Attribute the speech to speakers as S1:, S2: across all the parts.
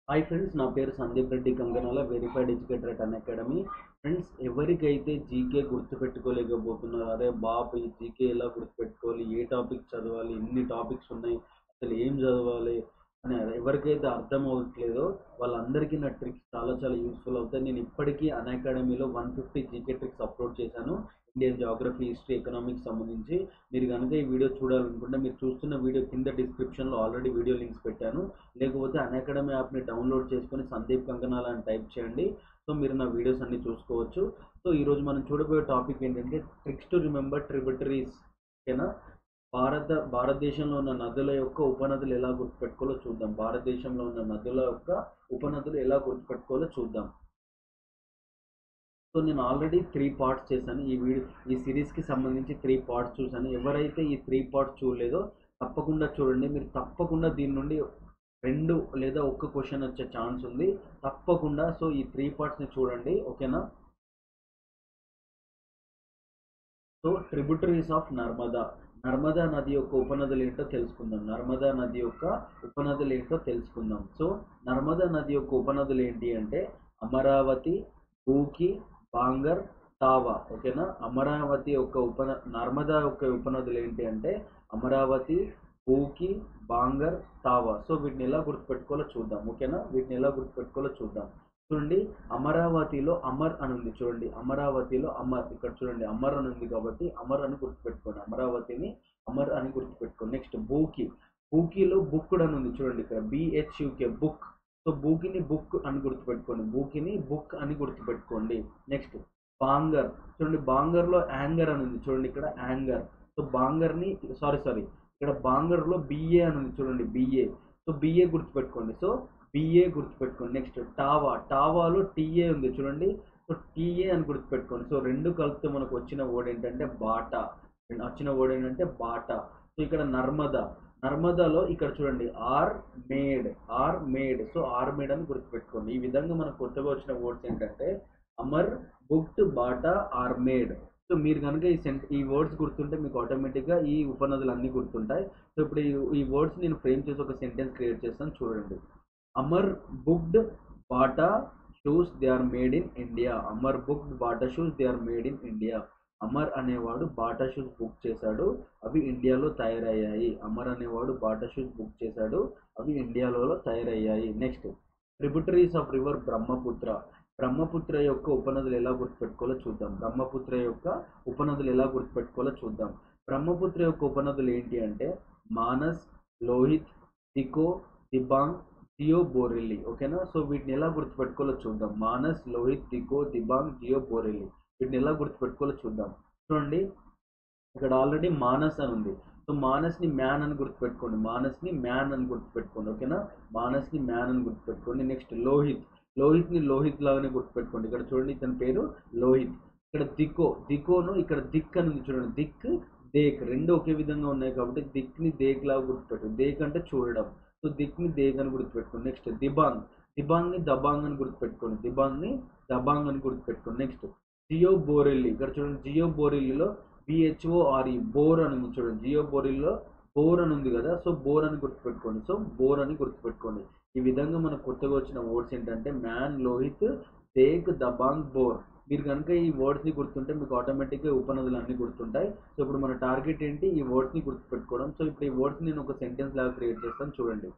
S1: hi friends నా పేరు Sandeep Reddy Kanganala verified educator at Unacademy friends ఎవరికైతే జీకే గుర్తుపెట్టుకోలేకపోతున్నారు అరే బాబు ఈ జీకే ఎలా గుర్తుపెట్టుకోవాలి ఏ టాపిక్ చదవాలి ఎన్ని టాపిక్స్ ఉన్నాయి అసలు ఏం చదవాలి అని ఎవరికైతే అర్థం అవ్వట్లేదో వాళ్ళందరికీ నా ట్రిక్స్ చాలా చాలా యూస్ఫుల్ అవుతాయి నేను ఇప్పటికీ అన్ అకాడమీలో one fifty GK tricks upload చేశాను ఇండియన్ జాగ్రఫీ హిస్టరీ ఎకనామిక్స్ సంబంధించి మీరు కనుక ఈ వీడియో చూడాలనుకుంటే మీరు చూస్తున్న వీడియో కింద డిస్క్రిప్షన్లో ఆల్రెడీ వీడియో లింక్స్ పెట్టాను లేకపోతే అన్ అకాడమీ యాప్ని డౌన్లోడ్ చేసుకొని సందీప్ కంకనాల అని టైప్ చేయండి సో మీరు నా వీడియోస్ అన్ని చూసుకోవచ్చు సో ఈరోజు మనం చూడబోయే టాపిక్ ఏంటంటే ట్రిక్స్ టు రిమెంబర్ ట్రిబటరీస్ ఓకేనా భారత భారతదేశంలో ఉన్న నదుల యొక్క ఉపనదులు ఎలా గుర్తుపెట్టుకోవాలో చూద్దాం భారతదేశంలో ఉన్న నదుల యొక్క ఉపనదులు ఎలా గుర్తుపెట్టుకోవాలో చూద్దాం సో నేను ఆల్రెడీ త్రీ పార్ట్స్ చేశాను ఈ వీడియో ఈ సిరీస్కి సంబంధించి త్రీ పార్ట్స్ చూశాను ఎవరైతే ఈ త్రీ పార్ట్స్ చూడలేదో తప్పకుండా చూడండి మీరు తప్పకుండా దీని నుండి రెండు లేదా ఒక్క క్వశ్చన్ వచ్చే ఛాన్స్ ఉంది తప్పకుండా సో ఈ త్రీ పార్ట్స్ని చూడండి ఓకేనా so tributaries of Narmada Narmada నది యొక్క ఉపనదులు ఏంటో తెలుసుకుందాం నర్మదా నది యొక్క ఉపనదులు ఏంటో తెలుసుకుందాం సో నర్మదా నది యొక్క ఉపనదులు ఏంటి అంటే అమరావతి బూకి బాంగర్ తావా ఓకేనా అమరావతి యొక్క ఉపన నర్మదా యొక్క ఉపనదులు ఏంటి అంటే అమరావతి బూకి బాంగర్ తావా సో వీటిని ఎలా గుర్తుపెట్టుకోవాలో చూద్దాం ఓకేనా వీటిని ఎలా గుర్తుపెట్టుకోవాలో చూద్దాం చూడండి అమరావతిలో అమర్ అని ఉంది చూడండి అమరావతిలో అమర్ ఇక్కడ చూడండి అమర్ అని ఉంది కాబట్టి అమర్ అని గుర్తుపెట్టుకోండి అమరావతిని అమర్ అని గుర్తుపెట్టుకోండి నెక్స్ట్ బూకి బూకీలో బుక్ అని ఉంది చూడండి ఇక్కడ బిహెచ్యుకే బుక్ సో బూకిని బుక్ అని గుర్తుపెట్టుకోండి బూకిని బుక్ అని గుర్తుపెట్టుకోండి నెక్స్ట్ బాంగర్ చూడండి బాంగర్లో యాంగర్ అని ఉంది చూడండి ఇక్కడ యాంగర్ సో బాంగర్ని సారీ సారీ ఇక్కడ బాంగర్లో బిఏ అని ఉంది చూడండి బిఏ సో బిఏ గుర్తుపెట్టుకోండి సో బిఏ గుర్తుపెట్టుకోండి నెక్స్ట్ టావా టావాలో టీఏ ఉంది చూడండి సో టీఏ అని గుర్తుపెట్టుకోండి సో రెండు కలిపితే మనకు వచ్చిన వర్డ్ ఏంటంటే బాటా వచ్చిన వర్డ్ ఏంటంటే బాటా సో ఇక్కడ నర్మదా నర్మదాలో ఇక్కడ చూడండి are made are made so are made అని గుర్తుపెట్టుకోండి ఈ విధంగా మనకు కొత్తగా వచ్చిన వర్డ్స్ ఏంటంటే Amar booked Bata are made so మీరు కనుక ఈ సెంట్ ఈ వర్డ్స్ గుర్తుంటే మీకు ఆటోమేటిక్గా ఈ ఉపనదులు అన్నీ గుర్తుంటాయి సో ఇప్పుడు ఈ ఈ వర్డ్స్ నేను ఫ్రేమ్ చేసి ఒక సెంటెన్స్ క్రియేట్ చేస్తాను చూడండి Amar booked Bata shoes they are made in India Amar booked Bata shoes they are made in India Amar అనేవాడు బాటా షూస్ బుక్ చేశాడు అవి ఇండియాలో తయారయ్యాయి అమర్ అనేవాడు బాటా షూస్ బుక్ చేశాడు అవి ఇండియాలో తయారయ్యాయి next tributaries of river Brahmaputra Brahmaputra యొక్క ఉపనదులు ఎలా గుర్తుపెట్టుకోవాలో చూద్దాం బ్రహ్మపుత్ర యొక్క ఉపనదులు ఎలా గుర్తుపెట్టుకోవాలో చూద్దాం బ్రహ్మపుత్ర యొక్క ఉపనదులు ఏంటి అంటే మానస్ లోహిత్ దికో దిబాంగ్ జియో బోరెల్లి ఓకేనా సో వీటిని ఎలా గుర్తుపెట్టుకోవాలో చూద్దాం మానస్ లోహిత్ దికో దిబాంగ్ జియో బోరెల్లి వీటిని ఎలా గుర్తుపెట్టుకోవాలో చూద్దాం చూడండి ఇక్కడ ఆల్రెడీ మానస్ అని ఉంది సో మానస్ని మ్యాన్ అని గుర్తుపెట్టుకోండి మానస్ని మ్యాన్ అని గుర్తుపెట్టుకోండి ఓకేనా మానస్ని మ్యాన్ అని గుర్తుపెట్టుకోండి నెక్స్ట్ లోహిత్ లోహిత్ని లోహిత్ లాగానే గుర్తుపెట్టుకోండి ఇక్కడ చూడండి ఇతని పేరు లోహిత్ ఇక్కడ దిక్కో దికోను ఇక్కడ దిక్ అని ఉంది చూడండి దిక్ దేక్ రెండు ఒకే విధంగా ఉన్నాయి కాబట్టి దిక్ని దేక్ లాగా గుర్తుపెట్టు దేక్ అంటే చూడడం సో దిక్ని దేక్ అని గుర్తుపెట్టుకోండి నెక్స్ట్ దిబాంగ్ దిబాంగ్ని దబాంగ్ అని గుర్తుపెట్టుకోండి దిబాంగ్ని దబాంగ్ అని గుర్తుపెట్టుకోండి నెక్స్ట్ జియో బోరెల్లి ఇక్కడ చూడండి జియో బోరెల్లిలో బిహెచ్ఓఆర్ఈ బోర్ అని ఉంది చూడండి జియో బోరెల్లిలో బోర్ అని ఉంది కదా సో బోర్ అని గుర్తుపెట్టుకోండి సో బోర్ అని గుర్తుపెట్టుకోండి ఈ విధంగా మనకు కొత్తగా వచ్చిన వర్డ్స్ ఏంటంటే మ్యాన్ లోహిత్ దేక్ దబాంగ్ బోర్ మీరు కనుక ఈ వర్డ్స్ని గుర్తుంటే మీకు ఆటోమేటిక్గా ఉపనదులు అన్నీ గుర్తుంటాయి సో ఇప్పుడు మన టార్గెట్ ఏంటి ఈ వర్డ్స్ని గుర్తుపెట్టుకోవడం సో ఇప్పుడు ఈ వర్డ్స్ నేను ఒక సెంటెన్స్ లాగా క్రియేట్ చేస్తాను చూడండి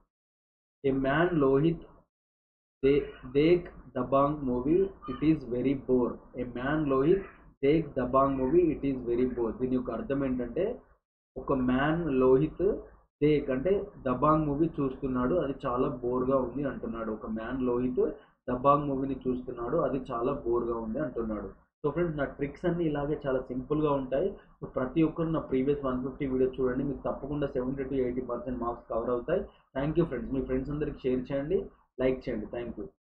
S1: ఏ మ్యాన్ లోహిత్ దే దేక్ Dabangg movie it is very bore a man Lohit దేక్ Dabangg movie it is very bore దీని యొక్క అర్థం ఏంటంటే ఒక మ్యాన్ లోహిత్ దేక్ అంటే దబాంగ్ మూవీ చూస్తున్నాడు అది చాలా బోర్గా ఉంది అంటున్నాడు ఒక మ్యాన్ లోహిత్ దబాంగ్ మూవీని చూస్తున్నాడు అది చాలా బోర్గా ఉంది అంటున్నాడు సో ఫ్రెండ్స్ నా ట్రిక్స్ అన్ని ఇలాగే చాలా సింపుల్గా ఉంటాయి సో ప్రతి ఒక్కరు నా ప్రీవియస్ వన్ ఫిఫ్టీ వీడియో చూడండి మీకు తప్పకుండా seventy to eighty percent marks cover అవుతాయి థ్యాంక్ యూ ఫ్రెండ్స్ మీ ఫ్రెండ్స్ అందరికి షేర్ చేయండి లైక్ చేయండి థ్యాంక్ యూ